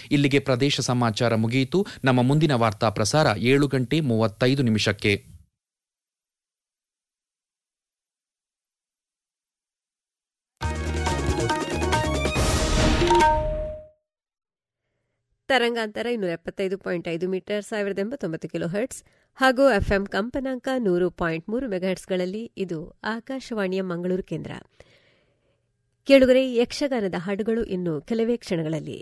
ಇಲ್ಲಿಗೆ ಪ್ರದೇಶ ಸಮಾಚಾರ ಮುಗಿಯಿತು ನಮ್ಮ ಮುಂದಿನ ವಾರ್ತಾ ಪ್ರಸಾರ ಏಳು ಗಂಟೆ ಮೂವತ್ತೈದು ನಿಮಿಷಕ್ಕೆ ತರಂಗಾಂತರ ಇನ್ನೂರ ಎಪ್ಪತ್ತೈದು ಪಾಯಿಂಟ್ ಐದು ಮೀಟರ್ ಸಾವಿರದ ಎಂಬತ್ತೊಂಬತ್ತು ಕಿಲೋ ಹರ್ಟ್ಸ್ ಹಾಗೂ ಎಫ್ಎಂ ಕಂಪನಾಂಕ ನೂರು ಪಾಯಿಂಟ್ ಮೂರು ಮೆಗಾಹರ್ಟ್ಸ್ಗಳಲ್ಲಿ ಇದು ಆಕಾಶವಾಣಿಯ ಮಂಗಳೂರು ಕೇಂದ್ರ ಕೇಳುಗರೆ ಯಕ್ಷಗಾನದ ಹಾಡುಗಳು ಇನ್ನು ಕೆಲವೇ ಕ್ಷಣಗಳಲ್ಲಿ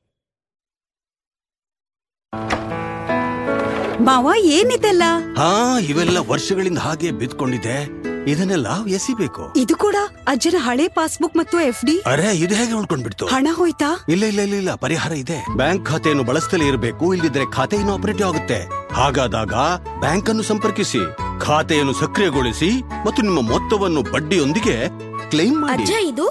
ಮಾವ ಏನಿದೆಲ್ಲ ಹಾ ಇವೆಲ್ಲ ವರ್ಷಗಳಿಂದ ಹಾಗೆ ಬಿದ್ಕೊಂಡಿದೆ ಇದನ್ನೆಲ್ಲ ಎಸಿಬೇಕು ಇದು ಕೂಡ ಅಜ್ಜನ ಹಳೆ ಪಾಸ್ಬುಕ್ ಮತ್ತು ಎಫ್ ಡಿ ಅರೆ ಇದು ಹೇಗೆ ಉಳ್ಕೊಂಡ್ಬಿಡ್ತು ಹಣ ಹೋಯ್ತಾ ಇಲ್ಲ ಇಲ್ಲ ಇಲ್ಲ ಇಲ್ಲ ಪರಿಹಾರ ಇದೆ ಬ್ಯಾಂಕ್ ಖಾತೆಯನ್ನು ಬಳಸ್ತಲೇ ಇರಬೇಕು ಇಲ್ಲದಿದ್ರೆ ಖಾತೆ ಆಪರೇಟಿವ್ ಆಗುತ್ತೆ ಹಾಗಾದಾಗ ಬ್ಯಾಂಕ್ ಅನ್ನು ಸಂಪರ್ಕಿಸಿ ಖಾತೆಯನ್ನು ಸಕ್ರಿಯಗೊಳಿಸಿ ಮತ್ತು ನಿಮ್ಮ ಮೊತ್ತವನ್ನು ಬಡ್ಡಿಯೊಂದಿಗೆ ಕ್ಲೈಮ್ ಮಾಡಿ ಇದು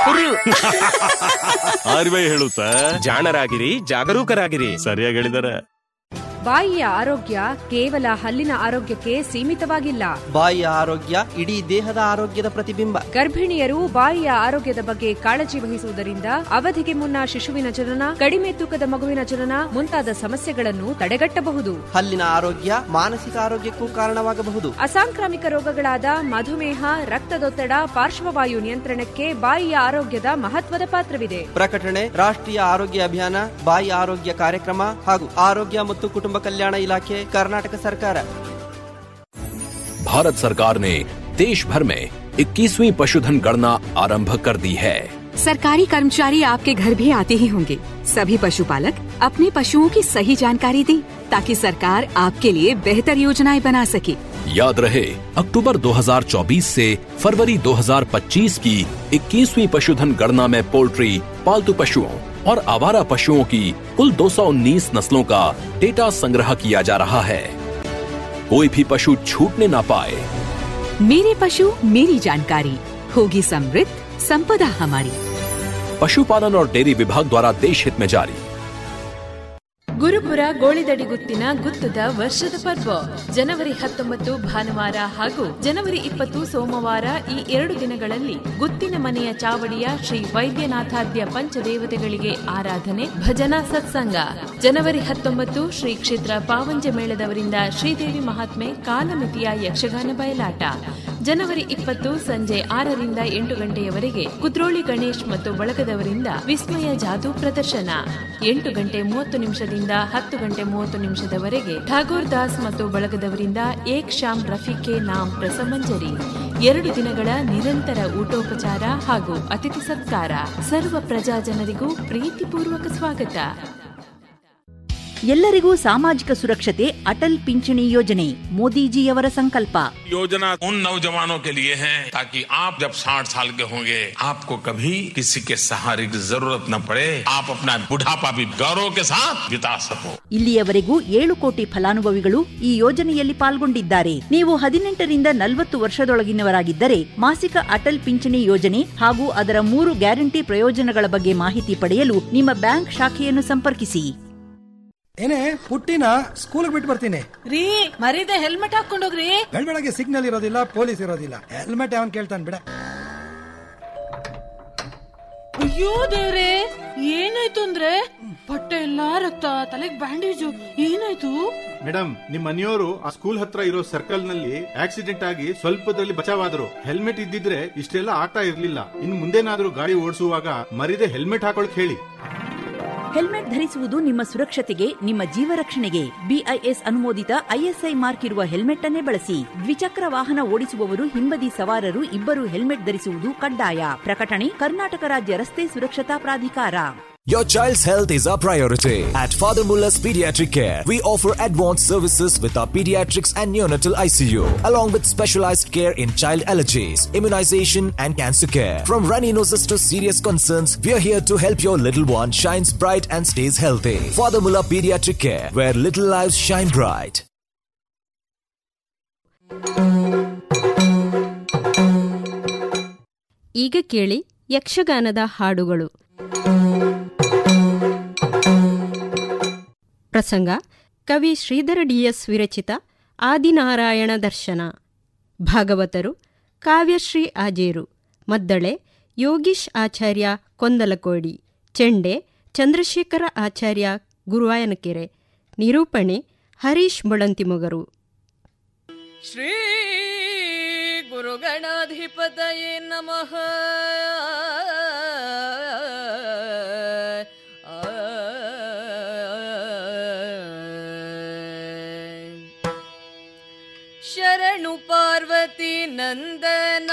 ಆರ್ ಬಿ ಐ ಹೇಳುತ್ತಾ ಜಾಣರಾಗಿರಿ ಜಾಗರೂಕರಾಗಿರಿ ಸರಿಯಾಗಿ ಹೇಳಿದಾರೆ ಬಾಯಿಯ ಆರೋಗ್ಯ ಕೇವಲ ಹಲ್ಲಿನ ಆರೋಗ್ಯಕ್ಕೆ ಸೀಮಿತವಾಗಿಲ್ಲ ಬಾಯಿಯ ಆರೋಗ್ಯ ಇಡೀ ದೇಹದ ಆರೋಗ್ಯದ ಪ್ರತಿಬಿಂಬ ಗರ್ಭಿಣಿಯರು ಬಾಯಿಯ ಆರೋಗ್ಯದ ಬಗ್ಗೆ ಕಾಳಜಿ ವಹಿಸುವುದರಿಂದ ಅವಧಿಗೆ ಮುನ್ನ ಶಿಶುವಿನ ಜನನ ಕಡಿಮೆ ತೂಕದ ಮಗುವಿನ ಜನನ ಮುಂತಾದ ಸಮಸ್ಯೆಗಳನ್ನು ತಡೆಗಟ್ಟಬಹುದು ಹಲ್ಲಿನ ಆರೋಗ್ಯ ಮಾನಸಿಕ ಆರೋಗ್ಯಕ್ಕೂ ಕಾರಣವಾಗಬಹುದು ಅಸಾಂಕ್ರಾಮಿಕ ರೋಗಗಳಾದ ಮಧುಮೇಹ ರಕ್ತದೊತ್ತಡ ಪಾರ್ಶ್ವವಾಯು ನಿಯಂತ್ರಣಕ್ಕೆ ಬಾಯಿಯ ಆರೋಗ್ಯದ ಮಹತ್ವದ ಪಾತ್ರವಿದೆ ಪ್ರಕಟಣೆ ರಾಷ್ಟ್ರೀಯ ಆರೋಗ್ಯ ಅಭಿಯಾನ ಬಾಯಿ ಆರೋಗ್ಯ ಕಾರ್ಯಕ್ರಮ ಹಾಗೂ ಆರೋಗ್ಯ ಮತ್ತು ಕುಟುಂಬ ಕಲ್ಯಾಣ ಇಲಾಖೆ ಕರ್ನಾಟಕ ಸರ್ಕಾರ भारत सरकार ने देश भर में 21वीं पशुधन गणना आरंभ कर दी है सरकारी कर्मचारी आपके घर भी आते ही होंगे सभी पशुपालक अपने पशुओं की सही जानकारी दें ताकि सरकार आपके लिए बेहतर योजनाएं बना सके याद रहे अक्टूबर 2024 से फरवरी 2025 की 21वीं पशुधन गणना में पोल्ट्री पालतू पशुओं और आवारा पशुओं की कुल 219 नस्लों का डेटा संग्रह किया जा रहा है कोई भी पशु छूटने ना पाए मेरे पशु मेरी जानकारी होगी समृद्ध संपदा हमारी पशुपालन और डेयरी विभाग द्वारा देश हित में जारी ಗುರುಪುರ ಗೋಳಿದಡಿ ಗುತ್ತಿನ ಗುತ್ತದ ವರ್ಷದ ಪರ್ವ ಜನವರಿ ಹತ್ತೊಂಬತ್ತು ಭಾನುವಾರ ಹಾಗೂ ಜನವರಿ ಇಪ್ಪತ್ತು ಸೋಮವಾರ ಈ ಎರಡು ದಿನಗಳಲ್ಲಿ ಗುತ್ತಿನ ಮನೆಯ ಚಾವಡಿಯ ಶ್ರೀ ವೈದ್ಯನಾಥಾದ್ಯ ಪಂಚದೇವತೆಗಳಿಗೆ ಆರಾಧನೆ ಭಜನಾ ಸತ್ಸಂಗ ಜನವರಿ ಹತ್ತೊಂಬತ್ತು ಶ್ರೀ ಕ್ಷೇತ್ರ ಪಾವಂಜ ಮೇಳದವರಿಂದ ಶ್ರೀದೇವಿ ಮಹಾತ್ಮೆ ಕಾಲಮಿತಿಯ ಯಕ್ಷಗಾನ ಬಯಲಾಟ ಜನವರಿ ಇಪ್ಪತ್ತು ಸಂಜೆ ಆರರಿಂದ ಎಂಟು ಗಂಟೆಯವರೆಗೆ ಕುದ್ರೋಳಿ ಗಣೇಶ್ ಮತ್ತು ಬಳಗದವರಿಂದ ವಿಸ್ಮಯ ಜಾದೂ ಪ್ರದರ್ಶನ ಎಂಟು ಗಂಟೆ ಮೂವತ್ತು ನಿಮಿಷದಿಂದ ಹತ್ತು ಗಂಟೆ ಮೂವತ್ತು ನಿಮಿಷದವರೆಗೆ ಠಾಗೋರ್ ದಾಸ್ ಮತ್ತು ಬಳಗದವರಿಂದ ಏಕ್ ಶಾಮ್ ರಫಿಕೆ ನಾಮ್ ರಸಮಂಜರಿ ಎರಡು ದಿನಗಳ ನಿರಂತರ ಊಟೋಪಚಾರ ಹಾಗೂ ಅತಿಥಿ ಸತ್ಕಾರ ಸರ್ವ ಪ್ರಜಾ ಜನರಿಗೂ ಪ್ರೀತಿಪೂರ್ವಕ ಸ್ವಾಗತ ಎಲ್ಲರಿಗೂ ಸಾಮಾಜಿಕ ಸುರಕ್ಷತೆ ಅಟಲ್ ಪಿಂಚಣಿ ಯೋಜನೆ ಮೋದಿಜಿಯವರ ಸಂಕಲ್ಪ योजना उन नौजवानों के लिए है ताकि आप जब 60 साल के होंगे आपको कभी किसी के सहारे की जरूरत न पड़े आप अपना बुढ़ापा भी गौरव के साथ बिता सको ಇಲ್ಲಿಯವರೆಗೂ ಏಳು ಕೋಟಿ ಫಲಾನುಭವಿಗಳು ಈ ಯೋಜನೆಯಲ್ಲಿ ಪಾಲ್ಗೊಂಡಿದ್ದಾರೆ ನೀವು ಹದಿನೆಂಟರಿಂದ ನಲವತ್ತು ವರ್ಷದೊಳಗಿನವರಾಗಿದ್ದರೆ ಮಾಸಿಕ ಅಟಲ್ ಪಿಂಚಣಿ ಯೋಜನೆ ಹಾಗೂ ಅದರ ಮೂರು ಗ್ಯಾರಂಟಿ ಪ್ರಯೋಜನಗಳ ಬಗ್ಗೆ ಮಾಹಿತಿ ಪಡೆಯಲು ನಿಮ್ಮ ಬ್ಯಾಂಕ್ ಶಾಖೆಯನ್ನು ಸಂಪರ್ಕಿಸಿ ಏನೇ ಪುಟ್ಟಿನ ಸ್ಕೂಲ್ ಬಿಟ್ಟು ಬರ್ತೀನಿ ರೀ ಮರೀದೆ ಹೆಲ್ಮೆಟ್ ಹಾಕೊಂಡೋಗ್ರಿ ಬೆಳಗ್ಗೆ ಸಿಗ್ನಲ್ ಇರೋದಿಲ್ಲ ಪೊಲೀಸ್ ಇರೋದಿಲ್ಲ ಹೆಲ್ಮೆಟ್ ಅವನ್ ಕೇಳ್ತಾನೆ ಬಿಡ ಅಯ್ಯೋ ದೇವ್ರೆ ಏನಾಯ್ತು ಅಂದ್ರೆ ಬಟ್ಟೆ ಎಲ್ಲಾ ರಕ್ತ ತಲೆಗ್ ಬ್ಯಾಂಡೇಜು ಏನಾಯ್ತು ಮೇಡಮ್ ನಿಮ್ ಮನೆಯವರು ಆ ಸ್ಕೂಲ್ ಹತ್ರ ಇರೋ ಸರ್ಕಲ್ ನಲ್ಲಿ ಆಕ್ಸಿಡೆಂಟ್ ಆಗಿ ಸ್ವಲ್ಪದಲ್ಲಿ ಬಚಾವಾದ್ರು ಹೆಲ್ಮೆಟ್ ಇದ್ದಿದ್ರೆ ಇಷ್ಟೆಲ್ಲ ಆಗ್ತಾ ಇರ್ಲಿಲ್ಲ ಇನ್ ಮುಂದೇನಾದ್ರೂ ಗಾಡಿ ಓಡಿಸುವಾಗ ಮರಿದೆ ಹೆಲ್ಮೆಟ್ ಹಾಕೊಳಕ್ ಹೇಳಿ ಹೆಲ್ಮೆಟ್ ಧರಿಸುವುದು ನಿಮ್ಮ ಸುರಕ್ಷತೆಗೆ ನಿಮ್ಮ ಜೀವ ರಕ್ಷಣೆಗೆ ಬಿಐಎಸ್ ಅನುಮೋದಿತ ಐಎಸ್ಐ ಮಾರ್ಕ್ ಇರುವ ಹೆಲ್ಮೆಟ್ ಅನ್ನೇ ಬಳಸಿ ದ್ವಿಚಕ್ರ ವಾಹನ ಓಡಿಸುವವರು ಹಿಂಬದಿ ಸವಾರರು ಇಬ್ಬರು ಹೆಲ್ಮೆಟ್ ಧರಿಸುವುದು ಕಡ್ಡಾಯ ಪ್ರಕಟಣೆ ಕರ್ನಾಟಕ ರಾಜ್ಯ ರಸ್ತೆ ಸುರಕ್ಷತಾ ಪ್ರಾಧಿಕಾರ Your child's health is our priority. At Father Muller's Pediatric Care, we offer advanced services with our pediatrics and neonatal ICU, along with specialized care in child allergies, immunization, and cancer care. From runny noses to serious concerns, we are here to help your little one shines bright and stays healthy. Father Muller Pediatric Care, where little lives shine bright. ಈಗ ಕೇಳಿ ಯಕ್ಷಗಾನದ ಹಾಡುಗಳು ಪ್ರಸಂಗ ಕವಿ Shridhara DS ವಿರಚಿತ Adinarayana ದರ್ಶನ ಭಾಗವತರು ಕಾವ್ಯಶ್ರೀ ಆಜೇರು ಮದ್ದಳೆ ಯೋಗೀಶ್ ಆಚಾರ್ಯ ಕೊಂದಲಕೋಡಿ ಚೆಂಡೆ ಚಂದ್ರಶೇಖರ ಆಚಾರ್ಯ ಗುರುವಾಯನಕೆರೆ ನಿರೂಪಣೆ ಹರೀಶ್ ಮೊಳಂತಿಮೊಗರು ಶ್ರೀ ಗುರುಗಣಾಧಿಪತಯೇ ನಮಃ ಶರಣು ಪಾರ್ವತಿ ನಂದನ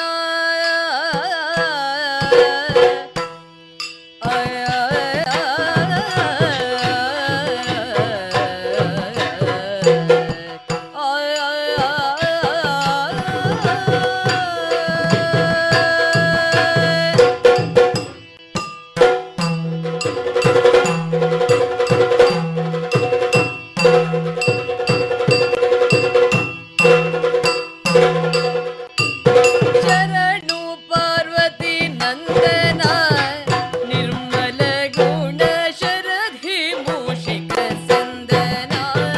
ಶರಣು ಪಾರ್ವತಿ ನಂದನ ನಿರ್ಮಲ ಗುಣ ಶರಧಿ ಮೂಷಿಕ ಸಂದನ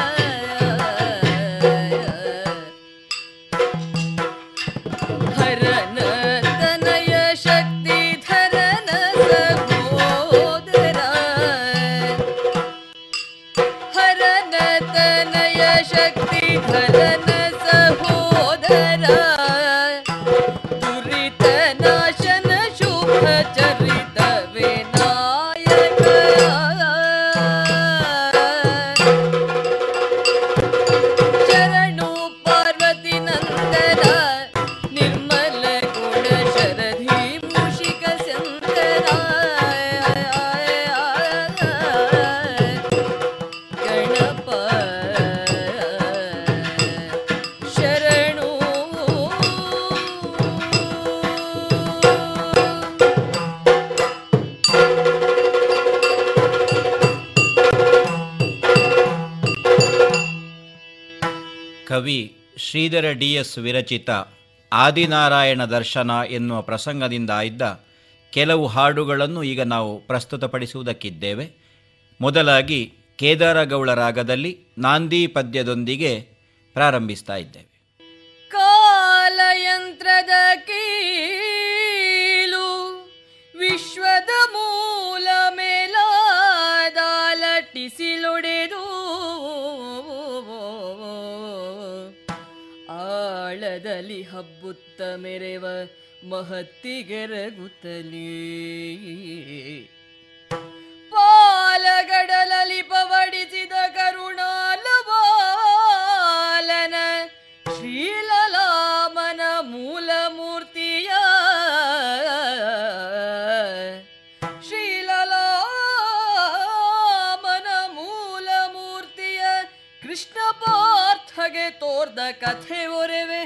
ಹರನ ತನಯ ಶಕ್ತಿ ಧರನ ಸಹೋದರ ಹರನ ತನಯ ಶಕ್ತಿ ಧರನ ಸಹೋದರ ದುರಿತ ನಾಶನ ಶುಭ ಚರಿತ ವಿನಾಯಕ ಶರಣು ಪಾರ್ವತಿ ನಂದನ ನಿರ್ಮಲ ಗುಣ ಶರಧಿ ಮೂಷಿಕ ಸಂದನ ಗಣಪ ಶರಣು ಕವಿ ಶ್ರೀಧರ ಡಿ ಎಸ್ ವಿರಚಿತ ಆದಿನಾರಾಯಣ ದರ್ಶನ ಎನ್ನುವ ಪ್ರಸಂಗದಿಂದ ಆಯ್ದ ಕೆಲವು ಹಾಡುಗಳನ್ನು ಈಗ ನಾವು ಪ್ರಸ್ತುತಪಡಿಸುವುದಕ್ಕಿದ್ದೇವೆ ಮೊದಲಾಗಿ ಕೇದಾರಗೌಳ ರಾಗದಲ್ಲಿ ನಾಂದಿ ಪದ್ಯದೊಂದಿಗೆ ಪ್ರಾರಂಭಿಸ್ತಾ ಇದ್ದೇವೆ ಕಾಲಯಂತ್ರದ ಕೀಲು ವಿಶ್ವದ ಮೂಲ ಮೇಲಾದಾಲಟಿಸಿಲೊಡೆದು ಆಳದಲ್ಲಿ ಹಬ್ಬುತ್ತ ಮೆರೆವ ಮಹತ್ತಿಗೆರಗುತ್ತಲೇ ಪಾಲಗಡಲಲಿ ಪವಡಿಸಿದ ಕರುಣಾಲವಾಲನ ಶ್ರೀಲಲಾಮನ ಮೂಲ ಮೂರ್ತಿಯ ಶ್ರೀಲಲಾಮನ ಮೂಲ ಮೂರ್ತಿಯ ಕೃಷ್ಣ ಪಾರ್ಥಗೆ ತೋರ್ದ ಕಥೆ ಒರೆವೆ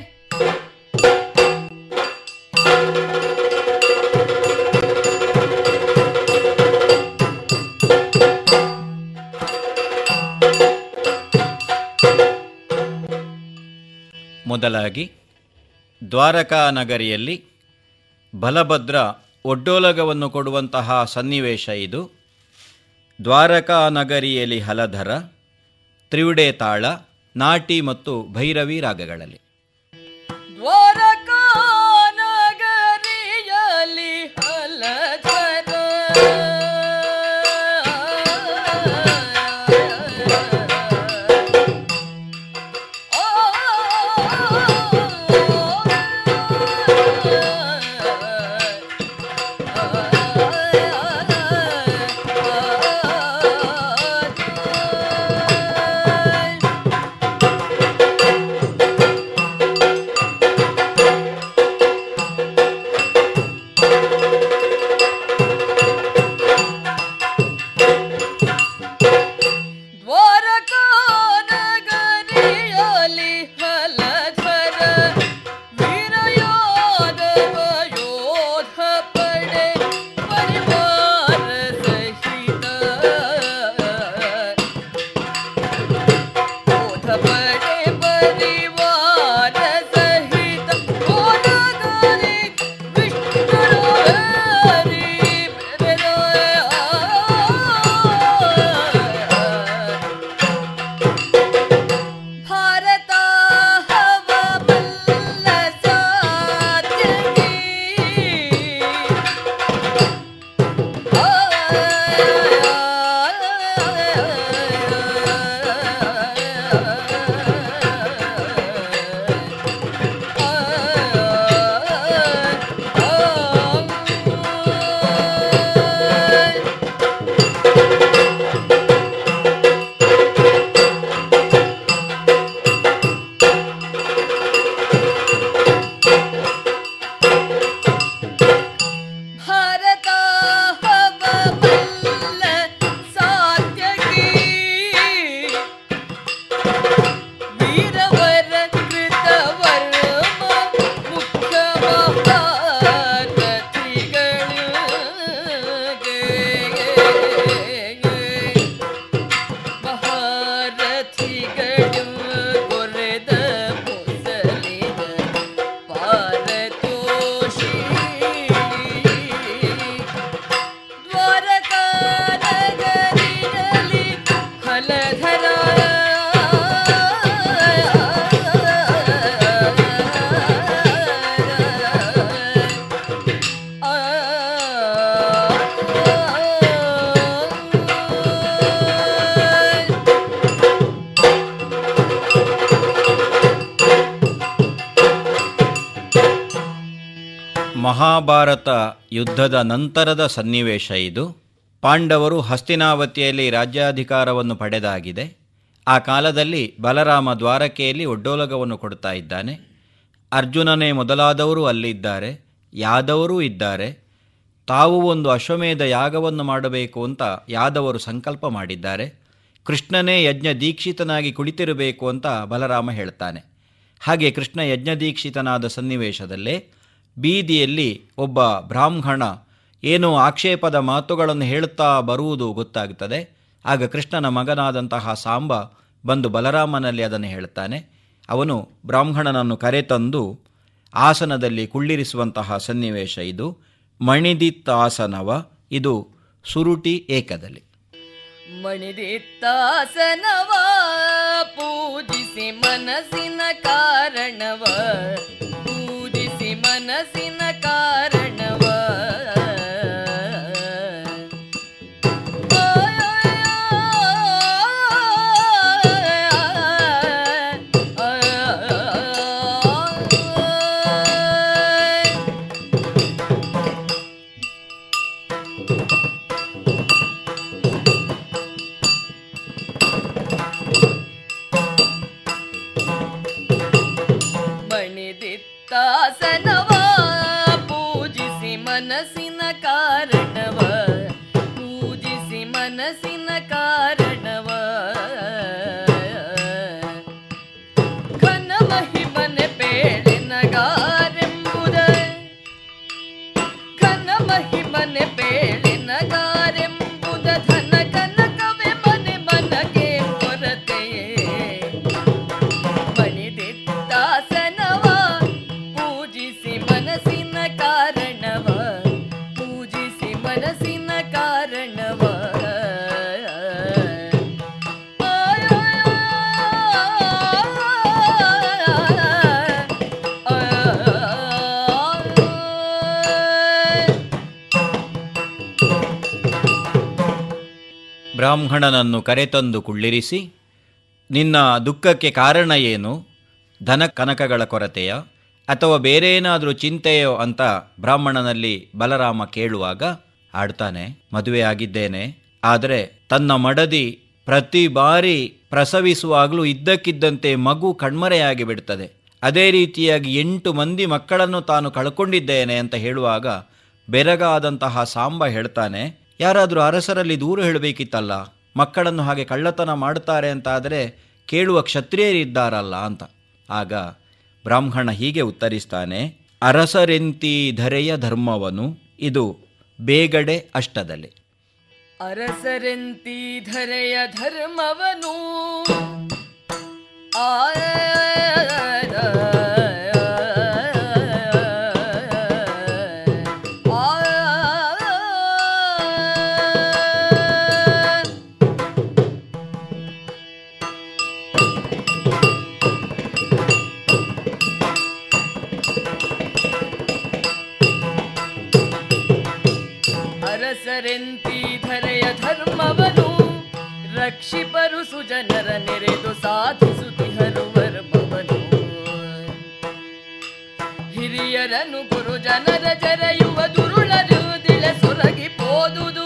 ಮೊದಲಾಗಿ ದ್ವಾರಕಾ ನಗರಿಯಲ್ಲಿ ಬಲಭದ್ರ ಒಡ್ಡೋಲಗವನ್ನು ಕೊಡುವಂತಹ ಸನ್ನಿವೇಶ ಇದು ದ್ವಾರಕಾ ನಗರಿಯಲ್ಲಿ ಹಲಧರ ತ್ರಿವಿಡೆ ತಾಳ ನಾಟಿ ಮತ್ತು ಭೈರವಿ ರಾಗಗಳಲ್ಲಿ ದ್ವಾರಕಾ ನಗರಿಯಲ್ಲಿ ಹಲಧರ ಕಮಲಧರ ಮಹಾಭಾರತ ಯುದ್ಧದ ನಂತರದ ಸನ್ನಿವೇಶ ಇದು ಪಾಂಡವರು ಹಸ್ತಿನಾವತಿಯಲ್ಲಿ ರಾಜ್ಯಾಧಿಕಾರವನ್ನು ಪಡೆದಾಗಿದೆ ಆ ಕಾಲದಲ್ಲಿ ಬಲರಾಮ ದ್ವಾರಕೆಯಲ್ಲಿ ಒಡ್ಡೋಲಗವನ್ನು ಕೊಡ್ತಾ ಇದ್ದಾನೆ ಅರ್ಜುನನೇ ಮೊದಲಾದವರು ಅಲ್ಲಿದ್ದಾರೆ ಯಾದವರೂ ಇದ್ದಾರೆ ತಾವು ಒಂದು ಅಶ್ವಮೇಧ ಯಾಗವನ್ನು ಮಾಡಬೇಕು ಅಂತ ಯಾದವರು ಸಂಕಲ್ಪ ಮಾಡಿದ್ದಾರೆ ಕೃಷ್ಣನೇ ಯಜ್ಞ ದೀಕ್ಷಿತನಾಗಿ ಕುಳಿತಿರಬೇಕು ಅಂತ ಬಲರಾಮ ಹೇಳ್ತಾನೆ ಹಾಗೆ ಕೃಷ್ಣ ಯಜ್ಞ ದೀಕ್ಷಿತನಾದ ಸನ್ನಿವೇಶದಲ್ಲೇ ಬೀದಿಯಲ್ಲಿ ಒಬ್ಬ ಬ್ರಾಹ್ಮಣ ಏನೋ ಆಕ್ಷೇಪದ ಮಾತುಗಳನ್ನು ಹೇಳುತ್ತಾ ಬರುವುದು ಗೊತ್ತಾಗುತ್ತದೆ ಆಗ ಕೃಷ್ಣನ ಮಗನಾದಂತಹ ಸಾಂಬ ಬಂದು ಬಲರಾಮನಲ್ಲಿ ಅದನ್ನು ಹೇಳ್ತಾನೆ ಅವನು ಬ್ರಾಹ್ಮಣನನ್ನು ಕರೆತಂದು ಆಸನದಲ್ಲಿ ಕುಳ್ಳಿರಿಸುವಂತಹ ಸನ್ನಿವೇಶ ಇದು ಮಣಿದಿತ್ತಾಸನವ ಇದು ಸುರುಟಿ ಏಕದಲ್ಲಿ ಮಣಿದಿತ್ತಾಸನವ ಪೂಜಿಸಿ ಮನಸ್ಸಿನ ಕಾರಣವ ಪೂಜಿಸಿ ಮನಸ್ಸಿನ ಕಾರಣವ ಮಣಿದಿತ್ತಾಸನವ ಪೂಜಿಸಿ ಮನಸ್ಸಿನ ಕಾರಣವ ಪೂಜಿಸಿ ಮನಸ್ಸಿನ ಕಾರಣವ ಘನ ಮಹಿಮನೆ ಬೇಳೆನಗಾರೆಂಬುದ ಘನ ಮಹಿಮನೆ ಬೇಳೆನಗಾರೆಂಬುದ ಧನ ಕನಕವೇ ಮನೆ ಮನಗೆ ಕೊರತೆಯೇ ಮಣಿದಿತ್ತಾಸನವ ಪೂಜಿಸಿ ಮನಸ್ಸಿನ ಕಾರಣವ ಪೂಜಿಸಿ ಮನಸ್ಸಿನ ಕಾರಣವ ಬ್ರಾಹ್ಮಣನನ್ನು ಕರೆತಂದು ಕುಳ್ಳಿರಿಸಿ ನಿನ್ನ ದುಃಖಕ್ಕೆ ಕಾರಣ ಏನು ಧನ ಕನಕಗಳ ಕೊರತೆಯ ಅಥವಾ ಬೇರೇನಾದರೂ ಚಿಂತೆಯೋ ಅಂತ ಬ್ರಾಹ್ಮಣನಲ್ಲಿ ಬಲರಾಮ ಕೇಳುವಾಗ ಆಡ್ತಾನೆ ಮದುವೆ ಆಗಿದ್ದೇನೆ ಆದರೆ ತನ್ನ ಮಡದಿ ಪ್ರತಿ ಬಾರಿ ಪ್ರಸವಿಸುವಾಗಲೂ ಇದ್ದಕ್ಕಿದ್ದಂತೆ ಮಗು ಕಣ್ಮರೆಯಾಗಿ ಬಿಡ್ತದೆ ಅದೇ ರೀತಿಯಾಗಿ ಎಂಟು ಮಂದಿ ಮಕ್ಕಳನ್ನು ತಾನು ಕಳ್ಕೊಂಡಿದ್ದೇನೆ ಅಂತ ಹೇಳುವಾಗ ಬೆರಗಾದಂತಹ ಸಾಂಬ ಹೇಳ್ತಾನೆ ಯಾರಾದರೂ ಅರಸರಲ್ಲಿ ದೂರ ಹೇಳಬೇಕಿತ್ತಲ್ಲ ಮಕ್ಕಳನ್ನು ಹಾಗೆ ಕಳ್ಳತನ ಮಾಡ್ತಾರೆ ಅಂತಾದರೆ ಕೇಳುವ ಕ್ಷತ್ರಿಯರಿದ್ದಾರಲ್ಲ ಅಂತ ಆಗ ಬ್ರಾಹ್ಮಣ ಹೀಗೆ ಉತ್ತರಿಸ್ತಾನೆ ಅರಸರೆಂತಿ ಧರೆಯ ಧರ್ಮವನು ಇದು ಬೇಗಡೆ ಅಷ್ಟದಲ್ಲಿ ಅರಸರೆಂತಿ ಧರೆಯ ಧರ್ಮವನು ಆ ಅರಸರೆಂತಿ ಧರೆಯ ಧರ್ಮವನು ರಕ್ಷಿಪರು ಸುಜನರ ನೆರೆದು ಸಾಧಿಸುತ್ತಿಹರು ವರ್ಮವನು ಹಿರಿಯರನ್ನು ಗುರು ಜನರ ಜರೆಯುವ ದುರುಳರು ದಿಳ ಸೊರಗಿ ಪೋದುದು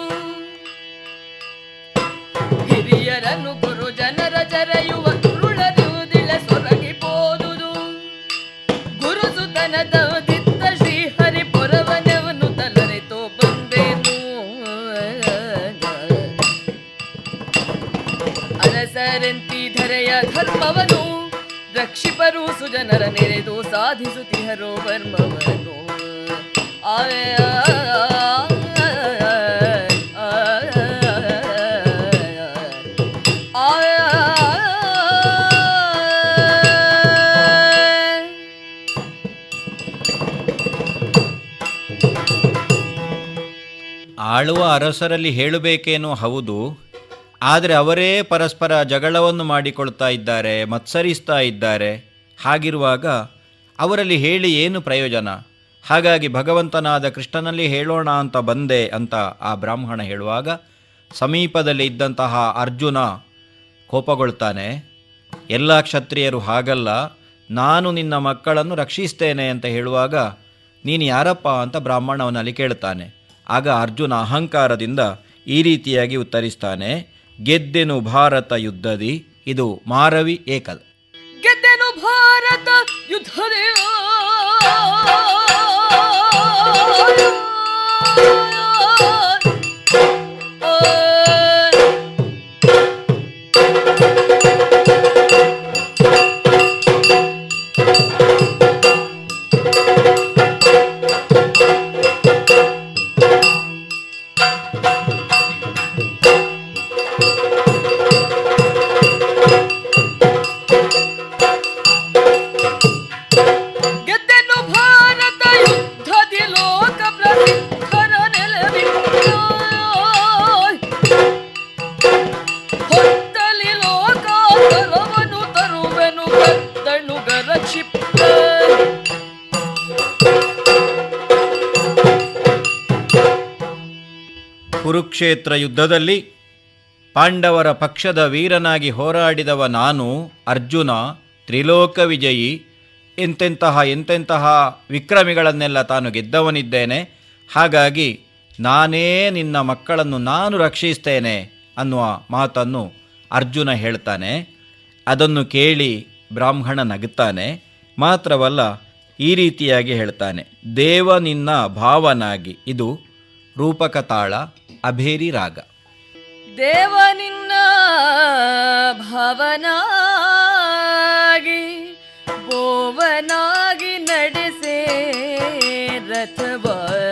ಹಿರಿಯರನ್ನು ಗುರು ಜನರ ಜರೆಯುವ ದುರುಳರು ದಿಳ ಸೊರಗಿ ಪೋದುದು ಗುರುಸುತನ ದಿತ್ತ ಶ್ರೀ ಹರಿ ಪೊರವನವನು ತಲರೆತೋ ಬಂದೇನು ಅರಸರೆಂತಿ ಧರೆಯ ಧರ್ಮವನು ರಕ್ಷಿಪರು ಸುಜನರ ನೆರೆದು ಸಾಧಿಸುತ್ತಿಹರೋ ವರ್ಮವನು ಆಯ ಆಳುವ ಅರಸರಲ್ಲಿ ಹೇಳಬೇಕೇನೋ ಹೌದು ಆದರೆ ಅವರೇ ಪರಸ್ಪರ ಜಗಳವನ್ನು ಮಾಡಿಕೊಳ್ತಾ ಇದ್ದಾರೆ ಮತ್ಸರಿಸ್ತಾ ಇದ್ದಾರೆ ಹಾಗಿರುವಾಗ ಅವರಲ್ಲಿ ಹೇಳಿ ಏನು ಪ್ರಯೋಜನ ಹಾಗಾಗಿ ಭಗವಂತನಾದ ಕೃಷ್ಣನಲ್ಲಿ ಹೇಳೋಣ ಅಂತ ಬಂದೆ ಅಂತ ಆ ಬ್ರಾಹ್ಮಣ ಹೇಳುವಾಗ ಸಮೀಪದಲ್ಲಿ ಇದ್ದಂತಹ ಅರ್ಜುನ ಕೋಪಗೊಳ್ತಾನೆ ಎಲ್ಲ ಕ್ಷತ್ರಿಯರು ಹಾಗಲ್ಲ ನಾನು ನಿನ್ನ ಮಕ್ಕಳನ್ನು ರಕ್ಷಿಸ್ತೇನೆ ಅಂತ ಹೇಳುವಾಗ ನೀನು ಯಾರಪ್ಪ ಅಂತ ಬ್ರಾಹ್ಮಣ ಅವನಲ್ಲಿ ಕೇಳ್ತಾನೆ ಆಗ ಅರ್ಜುನ ಅಹಂಕಾರದಿಂದ ಈ ರೀತಿಯಾಗಿ ಉತ್ತರಿಸ್ತಾನೆ ಗೆದ್ದೆನು ಭಾರತ ಯುದ್ಧದಿ ಇದು ಮಾರವಿ ಏಕದ ಗೆದ್ದೆನು ಭಾರತ ಯುದ್ಧದೇ ಗೆದ್ದೆನು ಭಾರತ ಯುದ್ಧದಿ ಲೋಕ ಪ್ರಸಿದ್ಧರ ನೆಲವಿಲ್ಲ ಹೊತ್ತಲಿ ಲೋಕಾಂತರವನು ತರುವೆನು ಕದ್ದಣುಗರ ಕ್ಷಿಪ್ತ ಕುರುಕ್ಷೇತ್ರ ಯುದ್ಧದಲ್ಲಿ ಪಾಂಡವರ ಪಕ್ಷದ ವೀರನಾಗಿ ಹೋರಾಡಿದವ ನಾನು ಅರ್ಜುನ ತ್ರಿಲೋಕ ವಿಜಯಿ ಎಂತೆಂತಹ ಎಂತೆಂತಹ ವಿಕ್ರಮಿಗಳನ್ನೆಲ್ಲ ತಾನು ಗೆದ್ದವನಿದ್ದೇನೆ ಹಾಗಾಗಿ ನಾನೇ ನಿನ್ನ ಮಕ್ಕಳನ್ನು ನಾನು ರಕ್ಷಿಸ್ತೇನೆ ಅನ್ನುವ ಮಾತನ್ನು ಅರ್ಜುನ ಹೇಳ್ತಾನೆ ಅದನ್ನು ಕೇಳಿ ಬ್ರಾಹ್ಮಣ ನಗುತ್ತಾನೆ ಮಾತ್ರವಲ್ಲ ಈ ರೀತಿಯಾಗಿ ಹೇಳ್ತಾನೆ ದೇವ ನಿನ್ನ ಭಾವನಾಗಿ ಇದು ರೂಪಕ ತಾಳ ಅಭೇರಿ ರಾಗ ದೇವ ನಿನ್ನ ಭವನಾಗಿ ಬೋವನಾಗಿ ನಡೆಸೆ ರಥವ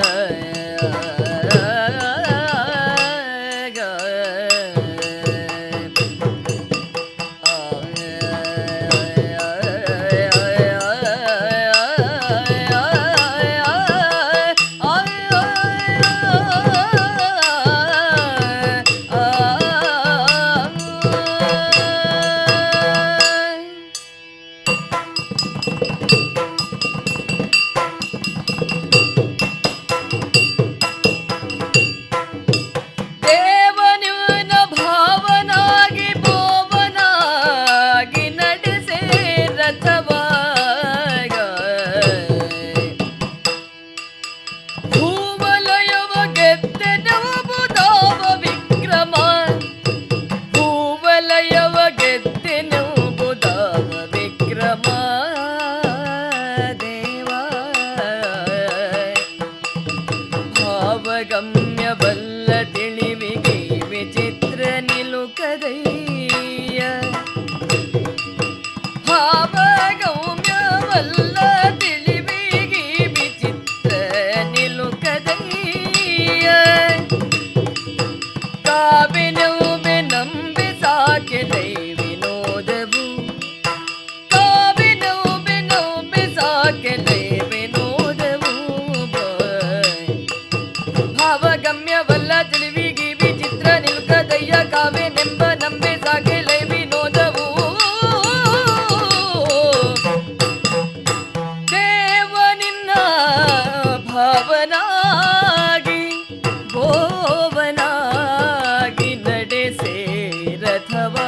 ದೇವನಿವನ ಭಾವನಾಗಿ ಬೋವನಾಗಿ ನಡೆಸೆ ರಥವಾಗ ಭೂವಲಯವ ಗೆದ್ದೆನವುದಾವ ವಿಕ್ರಮ ಭೂವಲಯವ ಗೆದ್ದೆನವುದಾವ ವಿಕ್ರಮ ದೇವ ಭಾವಗಮ್ಯವಲ್ಲ ತಿಳಿವಿಗೆ ವಿಚಿತ್ರ ನಿಲುಕದಯ್ಯ ಭಾವಗಮ್ಯವಲ್ಲ ತಿಳಿವಿಗೆ ವಿಚಿತ್ರ ನಿಲುಕದಯ್ಯ ಕಾವಿನೊಮ್ಮೆ ನಂಬಿ ಸಾಕೆ ವಿನೋದವು ಕಾವಿನೊಮ್ಮೆ ನಂಬಿ ಸಾಕೆ ವಿನೋದವು ಭಾವಗಮ್ಯವಲ್ಲ ತಿಳಿವಿಗಿ ವಿಚಿತ್ರ ನಿಲುಕದಯ್ಯ ಕಾವ್ಯನೆಂಬ ನಂಬೆ ಸಾಕೆಲೆ ವಿನೋದವು ದೇವ ನಿನ್ನ ಭಾವನಾಗಿ ಭೋವನಾಗಿ ನಡೆಸೆ ರಥವಾಗ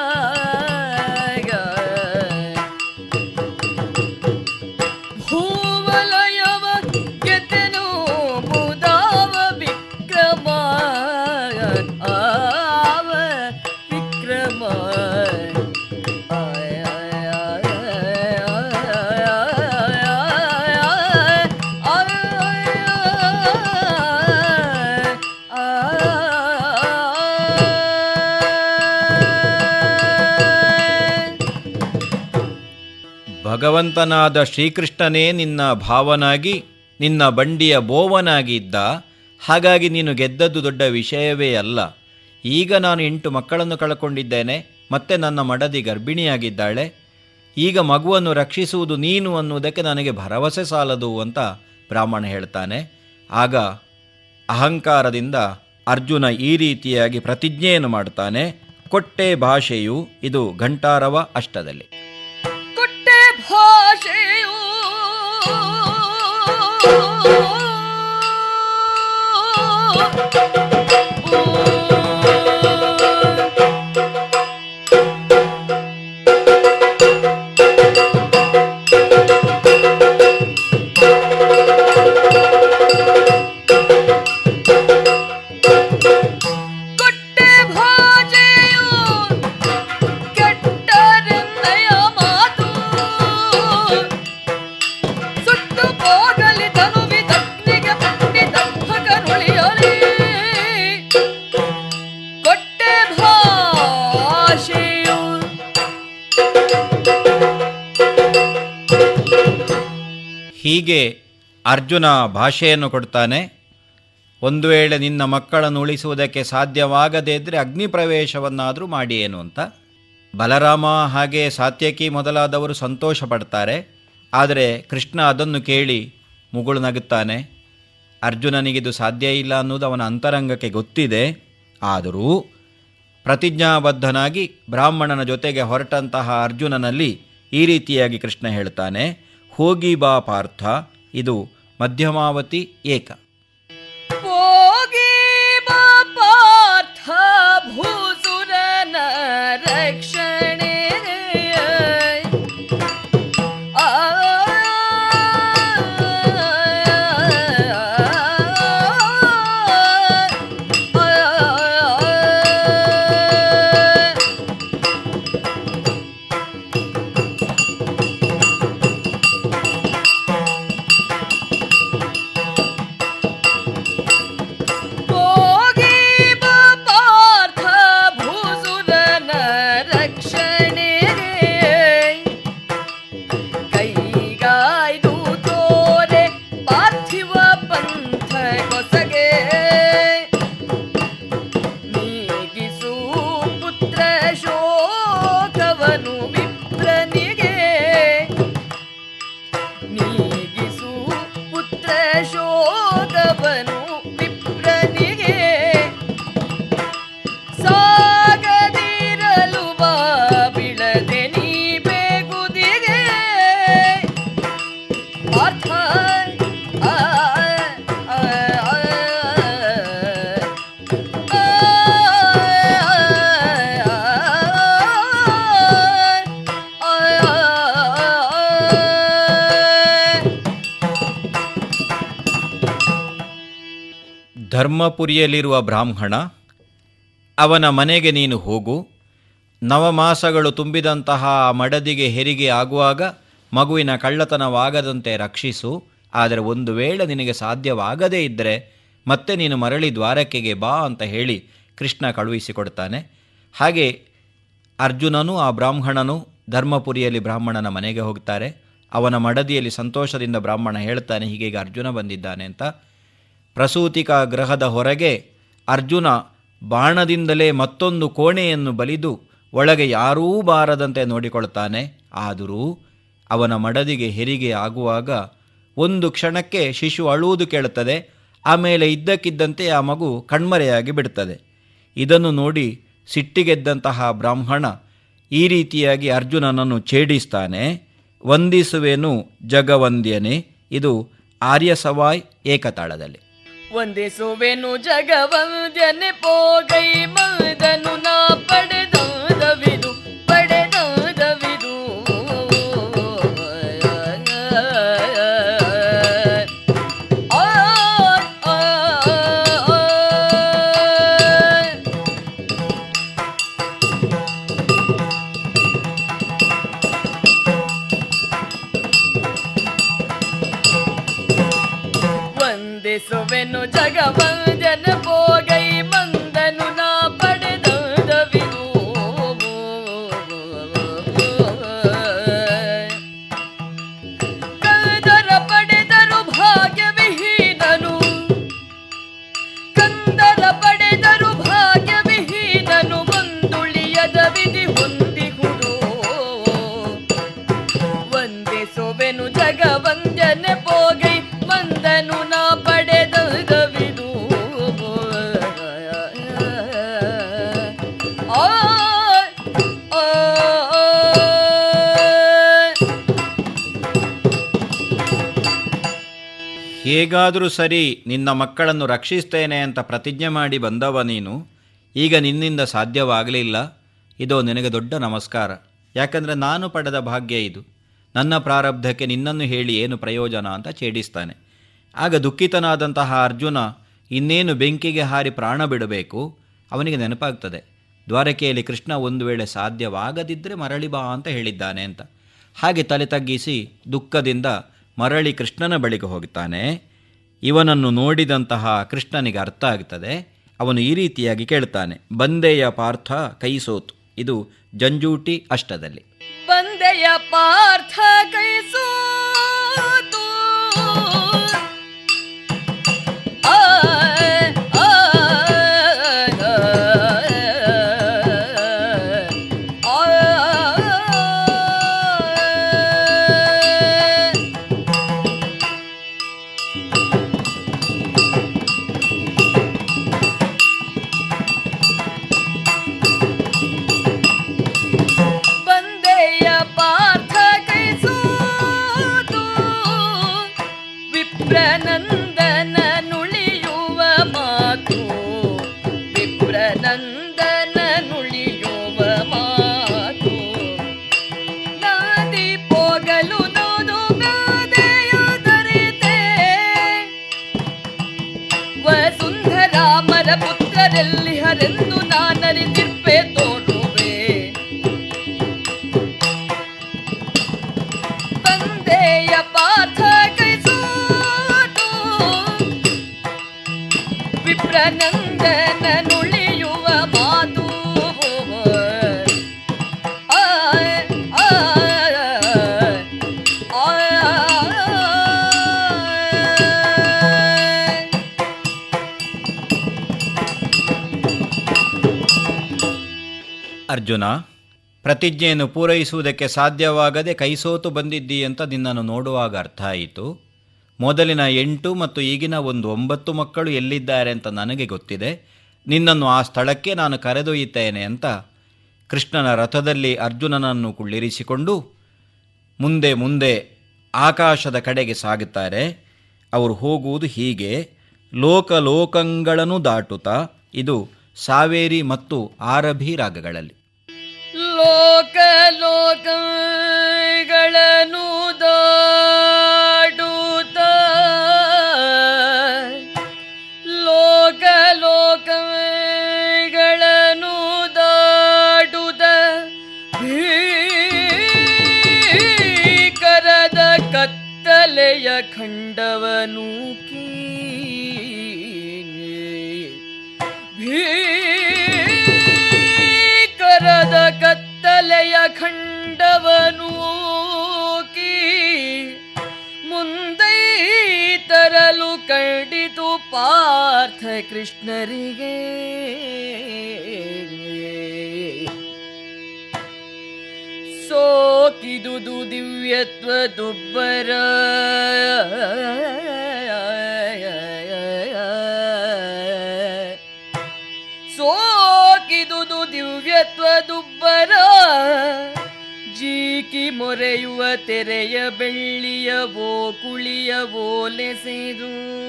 ಭೂವಲಯವ ಗೆದ್ದೆನು ಮುದಾವ ವಿಕ್ರಮ ಆವ ವಿಕ್ರಮ ಭಗವಂತನಾದ ಶ್ರೀಕೃಷ್ಣನೇ ನಿನ್ನ ಭಾವನಾಗಿ ನಿನ್ನ ಬಂಡಿಯ ಬೋವನಾಗಿ ಇದ್ದ ಹಾಗಾಗಿ ನೀನು ಗೆದ್ದದ್ದು ದೊಡ್ಡ ವಿಷಯವೇ ಅಲ್ಲ ಈಗ ನಾನು ಎಂಟು ಮಕ್ಕಳನ್ನು ಕಳ್ಕೊಂಡಿದ್ದೇನೆ ಮತ್ತೆ ನನ್ನ ಮಡದಿ ಗರ್ಭಿಣಿಯಾಗಿದ್ದಾಳೆ ಈಗ ಮಗುವನ್ನು ರಕ್ಷಿಸುವುದು ನೀನು ಅನ್ನುವುದಕ್ಕೆ ನನಗೆ ಭರವಸೆ ಸಾಲದು ಅಂತ ಬ್ರಾಹ್ಮಣ ಹೇಳ್ತಾನೆ ಆಗ ಅಹಂಕಾರದಿಂದ ಅರ್ಜುನ ಈ ರೀತಿಯಾಗಿ ಪ್ರತಿಜ್ಞೆಯನ್ನು ಮಾಡ್ತಾನೆ ಕೊಟ್ಟೆ ಭಾಷೆಯು ಇದು ಘಂಟಾರವ ಅಷ್ಟದಲ್ಲಿ ಕೊಟ್ಟೆ ಭಾಷೆಯು ಕೊಟ್ಟೆ ಭಾಷೆಯು ಕೆಟ್ಟರೆನ್ನಯ ಮಾತು ಸುಟ್ಟು ಹೋಗಲಿ ತನುವಿ ತಗ್ನಿಗೆ ಪಟ್ಟಿ ದಗ್ಧಕರುಳಿಯಲಿ ಕೊಟ್ಟೆ ಭಾಷೆಯು ಹೀಗೆ ಅರ್ಜುನ ಭಾಷೆಯನ್ನು ಕೊಡ್ತಾನೆ ಒಂದು ವೇಳೆ ನಿನ್ನ ಮಕ್ಕಳನ್ನು ಉಳಿಸುವುದಕ್ಕೆ ಸಾಧ್ಯವಾಗದೇ ಇದ್ದರೆ ಅಗ್ನಿ ಪ್ರವೇಶವನ್ನಾದರೂ ಮಾಡಿ ಏನು ಅಂತ ಬಲರಾಮ ಹಾಗೆ ಸಾತ್ಯಕಿ ಮೊದಲಾದವರು ಸಂತೋಷ ಪಡ್ತಾರೆ ಆದರೆ ಕೃಷ್ಣ ಅದನ್ನು ಕೇಳಿ ಮುಗುಳು ನಗುತ್ತಾನೆ ಅರ್ಜುನನಿಗಿದು ಸಾಧ್ಯ ಇಲ್ಲ ಅನ್ನೋದು ಅವನ ಅಂತರಂಗಕ್ಕೆ ಗೊತ್ತಿದೆ ಆದರೂ ಪ್ರತಿಜ್ಞಾಬದ್ಧನಾಗಿ ಬ್ರಾಹ್ಮಣನ ಜೊತೆಗೆ ಹೊರಟಂತಹ ಅರ್ಜುನನಲ್ಲಿ ಈ ರೀತಿಯಾಗಿ ಕೃಷ್ಣ ಹೇಳ್ತಾನೆ ಹೋಗಿ ಬಾ ಪಾರ್ಥ ಇದು ಮಧ್ಯಮಾವತಿ ಏಕ ಹೋಗಿ ಬಾ ಪಾರ್ಥ ಭೂಸುರನ ರಕ್ಷಣೆ ಆ ಹೋಗಿ ಬಾ ಪಾರ್ಥ ಭೂಸುರನ ರಕ್ಷಣೆಗೆ ಕೈಗಾಯ್ದು ತೋರೆ ಪಾರ್ಥಿವ ಪಂಥ ಕೊಸಗೆ ನೀಗಿಸು ಪುತ್ರ ಶೋಕವನು ವಿಪ್ರನಿಗೆ ನೀಗಿಸು ಪುತ್ರ ಶೋಕವನು ವಿಪ್ರನಿಗೆ ಸಾಗದಿರಲು ಬಾ ಬಿಳದೆ ನೀ ಬೇಗುದಿಗೆ ಪಾರ್ಥ ಆ, ಆ, ಆ, ಧರ್ಮಪುರಿಯಲ್ಲಿರುವ ಬ್ರಾಹ್ಮಣ ಅವನ ಮನೆಗೆ ನೀನು ಹೋಗು ನವಮಾಸಗಳು ತುಂಬಿದಂತಹ ಆ ಮಡದಿಗೆ ಹೆರಿಗೆ ಆಗುವಾಗ ಮಗುವಿನ ಕಳ್ಳತನವಾಗದಂತೆ ರಕ್ಷಿಸು ಆದರೆ ಒಂದು ವೇಳೆ ನಿನಗೆ ಸಾಧ್ಯವಾಗದೇ ಇದ್ದರೆ ಮತ್ತೆ ನೀನು ಮರಳಿ ದ್ವಾರಕೆಗೆ ಬಾ ಅಂತ ಹೇಳಿ ಕೃಷ್ಣ ಕಳುಹಿಸಿಕೊಡ್ತಾನೆ ಹಾಗೆ ಅರ್ಜುನನು ಆ ಬ್ರಾಹ್ಮಣನು ಧರ್ಮಪುರಿಯಲ್ಲಿ ಬ್ರಾಹ್ಮಣನ ಮನೆಗೆ ಹೋಗ್ತಾರೆ ಅವನ ಮಡದಿಯಲ್ಲಿ ಸಂತೋಷದಿಂದ ಬ್ರಾಹ್ಮಣ ಹೇಳ್ತಾನೆ ಹೀಗೆ ಅರ್ಜುನ ಬಂದಿದ್ದಾನೆ ಅಂತ ಪ್ರಸೂತಿಕಾ ಗ್ರಹದ ಹೊರಗೆ ಅರ್ಜುನ ಬಾಣದಿಂದಲೇ ಮತ್ತೊಂದು ಕೋಣೆಯನ್ನು ಬಲಿದು ಒಳಗೆ ಯಾರೂ ಬಾರದಂತೆ ನೋಡಿಕೊಳ್ತಾನೆ ಆದರೂ ಅವನ ಮಡದಿಗೆ ಹೆರಿಗೆ ಆಗುವಾಗ ಒಂದು ಕ್ಷಣಕ್ಕೆ ಶಿಶು ಅಳುವುದು ಕೇಳುತ್ತದೆ ಆಮೇಲೆ ಇದ್ದಕ್ಕಿದ್ದಂತೆ ಆ ಮಗು ಕಣ್ಮರೆಯಾಗಿ ಬಿಡುತ್ತದೆ ಇದನ್ನು ನೋಡಿ ಸಿಟ್ಟಿಗೆದ್ದಂತಹ ಬ್ರಾಹ್ಮಣ ಈ ರೀತಿಯಾಗಿ ಅರ್ಜುನನನ್ನು ಛೇಡಿಸ್ತಾನೆ ವಂದಿಸುವೆನು ಜಗವಂದ್ಯನೆ ಇದು ಆರ್ಯಸವಾಯ್ ಏಕತಾಳದಲ್ಲಿ ವಂದಿಸುವೆನು ಜಗವಂದ್ಯನೆ ಪೋಗೈ ಮದನು ನಾ ಪಡೆದವಿದು ಪಡೆದವಿದು ಆ, ಆ, ಆ, ವಂದಿಸುವೆನು ಜಗವಂದನ ಪೋಗೈ ಮಂದನು ನಾ ಪಡೆದವಿದು ಕಂದರ ಪಡೆದರು ಭಾಗ್ಯವಿಹೀನನು ಕಂದರ ಪಡೆದರು ಭಾಗ್ಯವಿಹೀನನು ಒಂದುಳಿಯದ ವಿಧಿ ಹೊಂದಿಹುದು ವಂದಿಸುವೆನು ಜಗವಂದನೆ ಪೋಗೈ ಮಂದನು ನಾ ಪಡೆದವಿದು ಹೇಗಾದರೂ ಸರಿ ನಿನ್ನ ಮಕ್ಕಳನ್ನು ರಕ್ಷಿಸ್ತೇನೆ ಅಂತ ಪ್ರತಿಜ್ಞೆ ಮಾಡಿ ಬಂದವ ನೀನು ಈಗ ನಿನ್ನಿಂದ ಸಾಧ್ಯವಾಗಲಿಲ್ಲ ಇದೋ ನಿನಗೆ ದೊಡ್ಡ ನಮಸ್ಕಾರ ಯಾಕಂದರೆ ನಾನು ಪಡೆದ ಭಾಗ್ಯ ಇದು ನನ್ನ ಪ್ರಾರಬ್ಧಕ್ಕೆ ನಿನ್ನನ್ನು ಹೇಳಿ ಏನು ಪ್ರಯೋಜನ ಅಂತ ಛೇಡಿಸ್ತಾನೆ ಆಗ ದುಃಖಿತನಾದಂತಹ ಅರ್ಜುನ ಇನ್ನೇನು ಬೆಂಕಿಗೆ ಹಾರಿ ಪ್ರಾಣ ಬಿಡಬೇಕು ಅವನಿಗೆ ನೆನಪಾಗ್ತದೆ ದ್ವಾರಕೆಯಲ್ಲಿ ಕೃಷ್ಣ ಒಂದು ವೇಳೆ ಸಾಧ್ಯವಾಗದಿದ್ದರೆ ಮರಳಿ ಬಾ ಅಂತ ಹೇಳಿದ್ದಾನೆ ಅಂತ ಹಾಗೆ ತಲೆ ತಗ್ಗಿಸಿ ದುಃಖದಿಂದ ಮರಳಿ ಕೃಷ್ಣನ ಬಳಿಗೆ ಹೋಗುತ್ತಾನೆ ಇವನನ್ನು ನೋಡಿದಂತಹ ಕೃಷ್ಣನಿಗೆ ಅರ್ಥ ಆಗ್ತದೆ ಅವನು ಈ ರೀತಿಯಾಗಿ ಕೇಳ್ತಾನೆ ಬಂದೆಯ ಪಾರ್ಥ ಕೈಸೋತು ಇದು ಜಂಜೂಟಿ ಅಷ್ಟದಲ್ಲಿ ಬಂದೆಯ ಪಾರ್ಥ ಕೈಸೋತು ಆ, ಆ, ಆ, ಬಂದೆಯ ಪಾರ್ಥ ಕೈಸೋತು ವಿಪ್ರನಂದನ ನುಳಿಯುವ ಮಾತು ವಿಪ್ರನಂದನ ನುಳಿಯುವ ಮಾತು ನಾದಿ ಪೋಗಲು ನೋದು ಗಾದೆಯುದರಿತೆ ವಸುಂಧರಾಮರ ಪುತ್ರರೆಲ್ಲಿ ಹರೆಂದು ನಾನರಿತಿರ್ಪೆ ತೋರುವೆ ಬಂದೆಯ ಪಾರ್ಥ ಕೈಸೋತು ವಿಪ್ರನಂದನ ನುಳಿಯುವ ಮಾತು ಆ, ಆ, ಆ, ಅರ್ಜುನ ಪ್ರತಿಜ್ಞೆಯನ್ನು ಪೂರೈಸುವುದಕ್ಕೆ ಸಾಧ್ಯವಾಗದೆ ಕೈಸೋತು ಬಂದಿದ್ದೀ ಅಂತ ನಿನ್ನನ್ನು ನೋಡುವಾಗ ಅರ್ಥ ಆಯಿತು ಮೊದಲಿನ ಎಂಟು ಮತ್ತು ಈಗಿನ ಒಂದು ಒಂಬತ್ತು ಮಕ್ಕಳು ಎಲ್ಲಿದ್ದಾರೆ ಅಂತ ನನಗೆ ಗೊತ್ತಿದೆ ನಿನ್ನನ್ನು ಆ ಸ್ಥಳಕ್ಕೆ ನಾನು ಕರೆದೊಯ್ಯುತ್ತೇನೆ ಅಂತ ಕೃಷ್ಣನ ರಥದಲ್ಲಿ ಅರ್ಜುನನನ್ನು ಕುಳ್ಳಿರಿಸಿಕೊಂಡು ಮುಂದೆ ಮುಂದೆ ಆಕಾಶದ ಕಡೆಗೆ ಸಾಗುತ್ತಾರೆ ಅವರು ಹೋಗುವುದು ಹೀಗೆ ಲೋಕ ಲೋಕಗಳನ್ನು ದಾಟುತ್ತಾ ಇದು ಸಾವೇರಿ ಮತ್ತು ಆರಭಿ ರಾಗಗಳಲ್ಲಿ ಲೋಕ ಲೋಕಗಳನ್ನು ದಾಡುತ್ತ ಲೋಕ ಲೋಕಗಳನ್ನು ದಾಡುತ್ತ ಭೀಕರದ ಕತ್ತಲೆಯ ಖಂಡವನು ಭೀಕರದ ಕತ್ತಲೆಯ ಖಂಡವನು ಕೀ ಮುಂದೈ ತರಲು ಕಂಡಿತು ಪಾರ್ಥ ಕೃಷ್ಣರಿಗೆ ಸೋಕಿದುದು ದಿವ್ಯತ್ವ ದುಬ್ಬರ ಸೋಕಿದುದು ದಿವ್ಯತ್ವ ದುಬ್ಬರ ಜೀಕಿ ಮೊರೆಯುವ ತೆರೆಯ ಬೆಳ್ಳಿಯವೋ ಕುಳಿಯವೋ ಲೆಸೆದು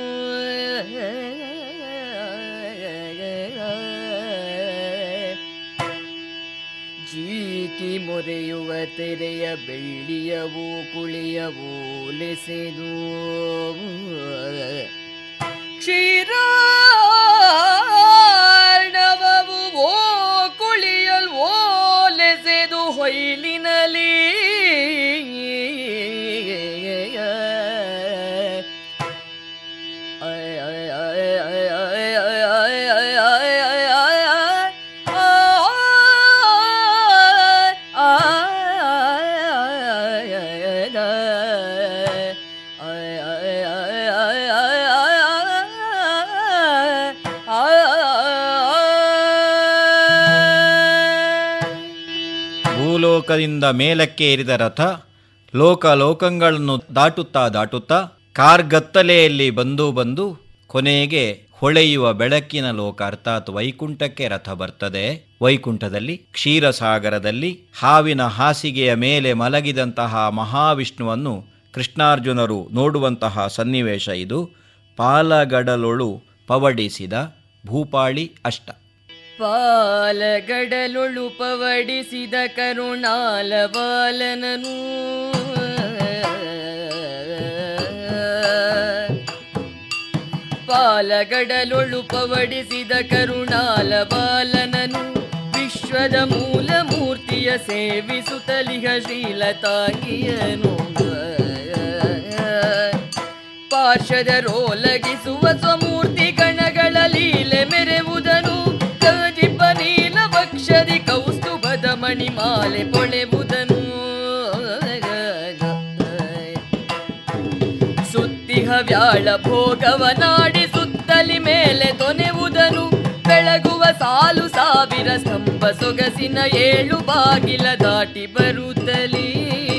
ಜೀಕಿ ಮೊರೆಯುವ ತೆರೆಯ ಬೆಳ್ಳಿಯವೋ ಕುಳಿಯವೋ ಲೆಸೆದು ಕ್ಷೀರಾರ್ಣವವು ಓ ಕುಳಿಯಲ್ ಓಲೆಸೆದು ಹೊಯ್ಲಿನಲಿ ಭೂಲೋಕದಿಂದ ಮೇಲಕ್ಕೆ ಏರಿದ ರಥ ಲೋಕ ಲೋಕಗಳನ್ನು ದಾಟುತ್ತಾ ದಾಟುತ್ತಾ ಕಾರ್ಗತ್ತಲೆಯಲ್ಲಿ ಬಂದು ಬಂದು ಕೊನೆಗೆ ಹೊಳೆಯುವ ಬೆಳಕಿನ ಲೋಕ ಅರ್ಥಾತ್ ವೈಕುಂಠಕ್ಕೆ ರಥ ಬರ್ತದೆ ವೈಕುಂಠದಲ್ಲಿ ಕ್ಷೀರಸಾಗರದಲ್ಲಿ ಹಾವಿನ ಹಾಸಿಗೆಯ ಮೇಲೆ ಮಲಗಿದಂತಹ ಮಹಾವಿಷ್ಣುವನ್ನು ಕೃಷ್ಣಾರ್ಜುನರು ನೋಡುವಂತಹ ಸನ್ನಿವೇಶ ಇದು ಪಾಲಗಡಲೊಳು ಪವಡಿಸಿದ ಭೂಪಾಳಿ ಅಷ್ಟ ಪಾಲಗಡಲೊಳು ಪವಡಿಸಿದ ಕರುಣಾಲ ಬಾಲನನು ಪಾಲಗಡಲೊಳು ಪವಡಿಸಿದ ಕರುಣಾಲ ಬಾಲನನು ವಿಶ್ವದ ಮೂಲ ಮೂರ್ತಿಯ ಸೇವಿಸುತ್ತಲಿಹ ಶ್ರೀಲತಾಂಗಿಯನು ಪಾರ್ಶ್ವದರೋಲಗಿಸುವ ಸ್ವಮೂರ್ತಿ ಗಣಗಳ ಲೀಲೆ ಮೆರೆವುದನು ಕಜಿಪ ನೀಲ ವಕ್ಷದಿ ಕೌಸ್ತುಭದ ಮಣಿಮಾಲೆ ಪೊಳೆವುದನು ಸುತ್ತಿಹ ವ್ಯಾಳ ಭೋಗವ ನಾಡಿ ಸುತ್ತಲಿ ಮೇಲೆ ತೊನೆವುದನು ಬೆಳಗುವ ಸಾಲು ಸಾವಿರ ಸ್ತಂಭ ಸೊಗಸಿನ ಏಳು ಬಾಗಿಲ ದಾಟಿ ಬರುತ್ತಲೀ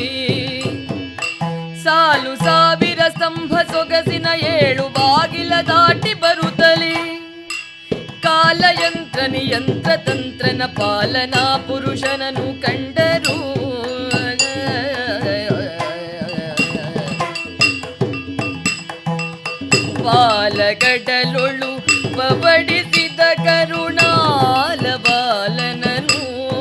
ಸಾಲು ಸಾವಿರ ಸ್ತಂಭ ಸೊಗಸಿನ ಏಳು ಬಾಗಿಲ ದಾಟಿ ಬರುತ್ತಲೇ ಕಾಲಯಂತ್ರ ನಿಯಂತ್ರ ತಂತ್ರನ ಪಾಲನಾ ಪುರುಷನನು ಕಂಡರು ಪಾಲಗಡಲೊಳು ಪವಡಿಸಿದ ಕರುಣಾಲ ಬಾಲನನು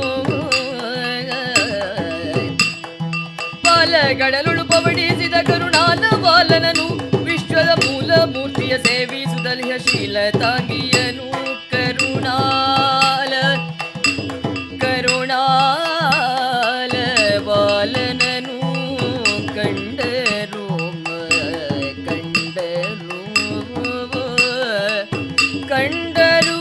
ಪಾಲಗಡಲೊಳು ಪವಡಿಸಿದ ಕರುಣಾಲ ಬಾಲನನು ವಿಶ್ವದ ಮೂಲ ಮೂರ್ತಿಯ ಸೇವಿಸುದಲಿಹ ಶೀಲತಾಂಗಿಯನು ಕರುಣಾಲ ಕರುಣಾಲ ಬಾಲನನು ಕಂಡರು ಕಂಡರು ಕಂಡರು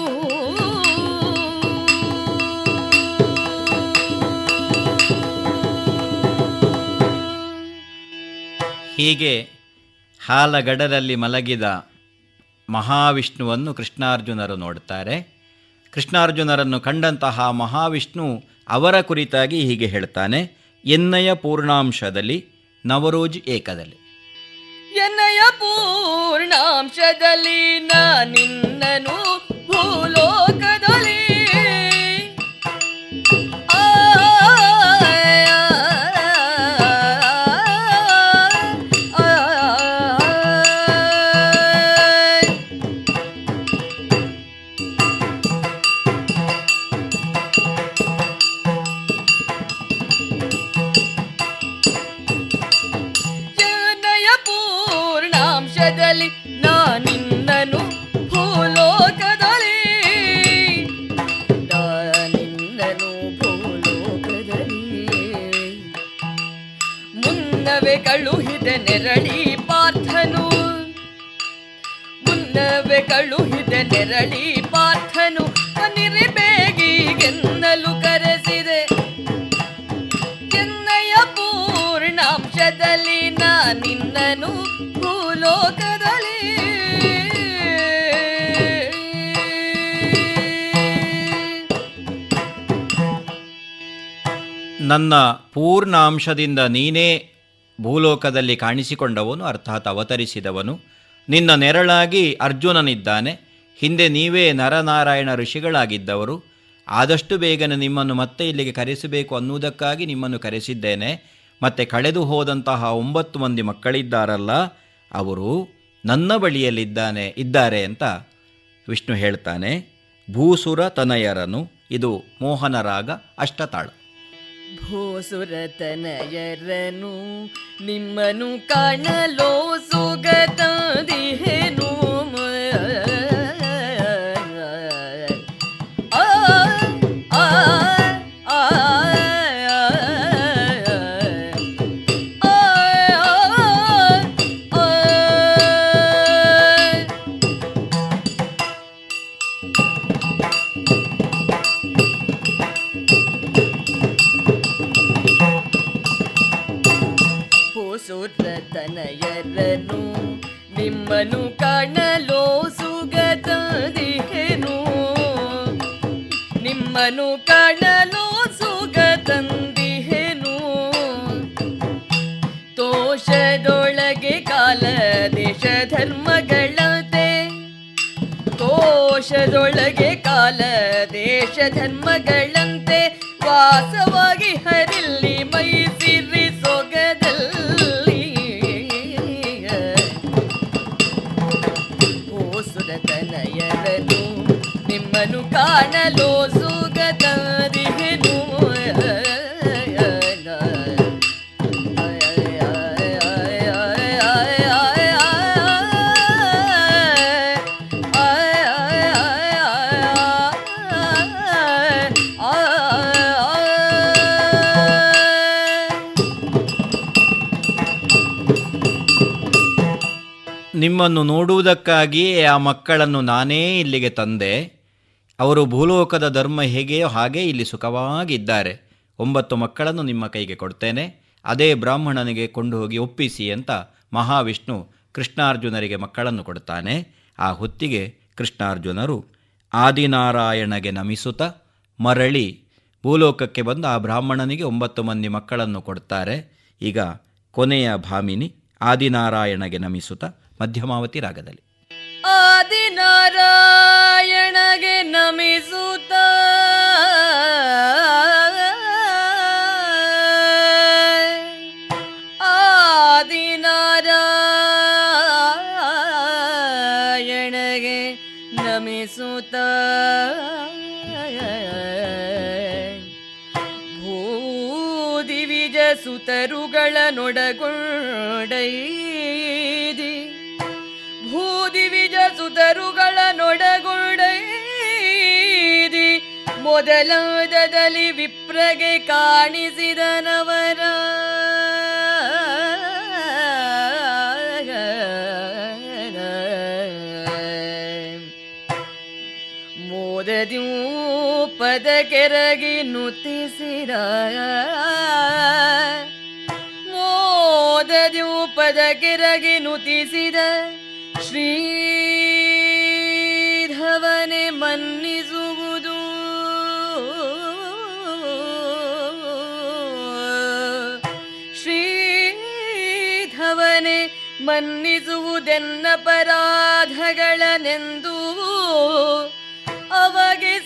ಹೀಗೆ ಹಾಲಗಡಲಲ್ಲಿ ಮಲಗಿದ ಮಹಾವಿಷ್ಣುವನ್ನು ಕೃಷ್ಣಾರ್ಜುನರು ನೋಡ್ತಾರೆ ಕೃಷ್ಣಾರ್ಜುನರನ್ನು ಕಂಡಂತಹ ಮಹಾವಿಷ್ಣು ಅವರ ಕುರಿತಾಗಿ ಹೀಗೆ ಹೇಳ್ತಾನೆ ಎನ್ನಯ ಪೂರ್ಣಾಂಶದಲ್ಲಿ ನವರೋಜ್ ಏಕದಲ್ಲಿ ಎನ್ನಯ ಪೂರ್ಣಾಂಶದಲ್ಲಿ ನಾ ನಿನ್ನನು ಭೂಲೋಕದಲ್ಲಿ ಆ, ಆ, ಎನ್ನಯ ಪೂರ್ಣಾಂಶದಲ್ಲಿ ನಾ ನಿನ್ನನು ಭೂಲೋಕದಲ್ಲಿ ನಾ ನಿನ್ನನು ಭೂಲೋಕದಲ್ಲಿ ಮುನ್ನವೇ ಕಳುಹಿದ ನೆರಳಿ ಪಾರ್ಥನು ಮುನ್ನವೇ ಕಳುಹಿದ ನೆರಳಿ ಪಾರ್ಥನು ಬನ್ನಿರಿ ಬೇಗಿಗೆನ್ನಲು ಕರೆಸಿದೆ ಎನ್ನಯ ಪೂರ್ಣಾಂಶದಲ್ಲಿ ನಾ ನಿನ್ನನು ಭೂಲೋಕದಲ್ಲಿ ನನ್ನ ಪೂರ್ಣಾಂಶದಿಂದ ನೀನೇ ಭೂಲೋಕದಲ್ಲಿ ಕಾಣಿಸಿಕೊಂಡವನು ಅರ್ಥಾತ್ ಅವತರಿಸಿದವನು ನಿನ್ನ ನೆರಳಾಗಿ ಅರ್ಜುನನಿದ್ದಾನೆ ಹಿಂದೆ ನೀವೇ ನರನಾರಾಯಣ ಋಷಿಗಳಾಗಿದ್ದವರು ಆದಷ್ಟು ಬೇಗನೆ ನಿಮ್ಮನ್ನು ಮತ್ತೆ ಇಲ್ಲಿಗೆ ಕರೆಸಬೇಕು ಅನ್ನುವುದಕ್ಕಾಗಿ ನಿಮ್ಮನ್ನು ಕರೆಸಿದ್ದೇನೆ ಮತ್ತೆ ಕಳೆದು ಹೋದಂತಹ ಒಂಬತ್ತು ಮಂದಿ ಮಕ್ಕಳಿದ್ದಾರಲ್ಲ ಅವರು ನನ್ನ ಬಳಿಯಲ್ಲಿದ್ದಾನೆ ಇದ್ದಾರೆ ಅಂತ ವಿಷ್ಣು ಹೇಳ್ತಾನೆ ಭೂಸುರ ತನಯರನು ಇದು ಮೋಹನ ರಾಗ ಅಷ್ಟತಾಳ ಭೂಸುರತನಯರನು ನಿಮ್ಮನು ಕಾಣಲೋ ಸುಗತದಿಹೆನು ಆ, ಆ, ಆ, ಭೂಸುರತನಯರನು ನಿಮ್ಮನು ಕಾಣಲೋ ಸುಗತದಿಹೆನು ನಿಮ್ಮನು ಕಾಣಲೋ ಸುಗತಂದಿಹೆನು ತೋಷದೊಳಗೆ ಕಾಲ ದೇಶ ಧರ್ಮಗಳತೆ ಕೋಶದೊಳಗೆ ಕಾಲ ದೇಶ ಧರ್ಮಗಳಂತೆ ವಾಸವಾಗಿ ಹರಿಲ್ಲಿ ಮೈಸಿರಿ ಸೊಗದಲ್ಲಿ ಕಾಣಲು ಸುಗತರಿಗೆನು ನಿಮ್ಮನ್ನು ನೋಡುವುದಕ್ಕಾಗಿಯೇ ಆ ಮಕ್ಕಳನ್ನು ನಾನೇ ಇಲ್ಲಿಗೆ ತಂದೆ ಅವರು ಭೂಲೋಕದ ಧರ್ಮ ಹೇಗೆಯೋ ಹಾಗೇ ಇಲ್ಲಿ ಸುಖವಾಗಿದ್ದಾರೆ ಒಂಬತ್ತು ಮಕ್ಕಳನ್ನು ನಿಮ್ಮ ಕೈಗೆ ಕೊಡ್ತೇನೆ ಅದೇ ಬ್ರಾಹ್ಮಣನಿಗೆ ಕೊಂಡು ಹೋಗಿ ಒಪ್ಪಿಸಿ ಅಂತ ಮಹಾವಿಷ್ಣು ಕೃಷ್ಣಾರ್ಜುನರಿಗೆ ಮಕ್ಕಳನ್ನು ಕೊಡ್ತಾನೆ ಆ ಹೊತ್ತಿಗೆ ಕೃಷ್ಣಾರ್ಜುನರು ಆದಿನಾರಾಯಣಗೆ ನಮಿಸುತ್ತ ಮರಳಿ ಭೂಲೋಕಕ್ಕೆ ಬಂದು ಆ ಬ್ರಾಹ್ಮಣನಿಗೆ ಒಂಬತ್ತು ಮಂದಿ ಮಕ್ಕಳನ್ನು ಕೊಡ್ತಾರೆ ಈಗ ಕೊನೆಯ ಭಾಮಿನಿ ಆದಿನಾರಾಯಣಗೆ ನಮಿಸುತ್ತ ಮಧ್ಯಮಾವತಿ ರಾಗದಲ್ಲಿ ಆದಿನಾರಾಯಣಗೆ ನಮಿಸುತ್ತ ಆದಿನಾರಾಯಣಗೆ ನಮಿಸುತ್ತ ಭೂದಿವಿಜ ಸುತರುಗಳ ನೊಡಗೊಂಡೈದಿ ಭೂದಿವಿಜ ಸುತರುಗಳ ನೊಡಗೊಂಡೈದಿ ಮೊದಲಾದದಲ್ಲಿ ವಿಪ್ರಗೆ ಕಾಣಿಸಿದನವರ ಮೋದದ್ಯೂ ಪದ ಕೆರಗಿ ನುತಿಸಿರ ಮೋದದ್ಯೂ ಪದ ಕೆರಗಿ ನುತಿಸಿದ ಶ್ರೀಧವನೆ ಮನ್ನಿಸುವುದು ಶ್ರೀಧವನೆ ಮನ್ನಿಸುವುದೆನ್ನ ಪರಾಧಗಳನೆಂದು ಅವಗೆ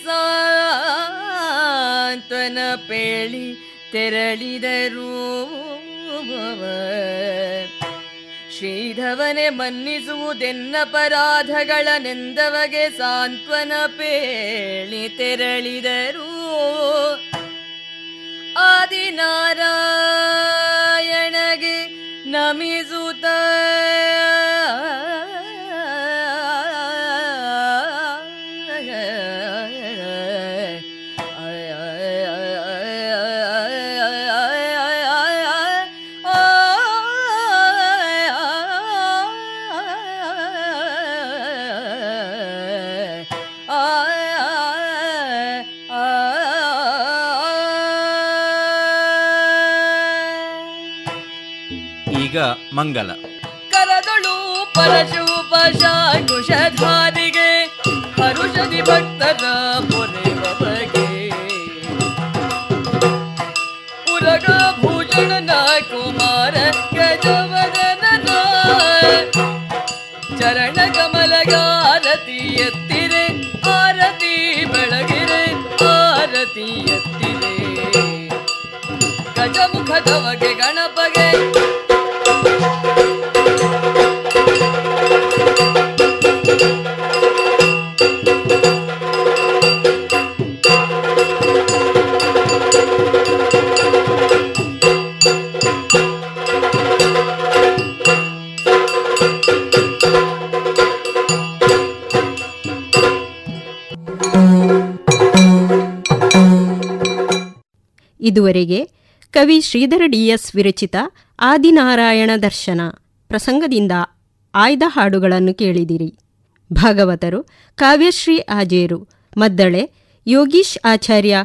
ಸಾಂತ್ವನ ಪೇಳಿ ತೆರಳಿದರು ಶ್ರೀಧವನೆ ಮನ್ನಿಸುವುದೆನ್ನ ಪರಾಧಗಳನೆಂದವಗೆ ಸಾಂತ್ವನ ಪೇಳಿ ತೆರಳಿದರು ಆದಿನಾರಾಯಣಗೆ ನಮಿಸುತ್ತ ಈಗ ಮಂಗಲ ಕರದಳು ಪರಶುಪಶಾಂಕುಶಧಾರಿಗೆ ಹರುಷದಿ ಭಕ್ತರ ಪೊರೆವ ಬಗೆ ಉರಗ ಭೂಷಣನ ಕುಮಾರ ಗಜವದನ ಚರಣ ಕಮಲಗಾರತಿ ಎತ್ತಿರೆ ಆರತಿ ಬೆಳಗಿರೆ ಆರತಿ ಎತ್ತಿರೆ ಗಜಮುಖದವಗೆ ಗಣಪಗೆ ಇದುವರೆಗೆ ಕವಿ ಶ್ರೀಧರ ಡಿಎಸ್ ವಿರಚಿತ ಆದಿನಾರಾಯಣ ದರ್ಶನ ಪ್ರಸಂಗದಿಂದ ಆಯ್ದ ಹಾಡುಗಳನ್ನು ಕೇಳಿದಿರಿ ಭಾಗವತರು ಕಾವ್ಯಶ್ರೀ ಆಜೇರು ಮದ್ದಳೆ ಯೋಗೀಶ್ ಆಚಾರ್ಯ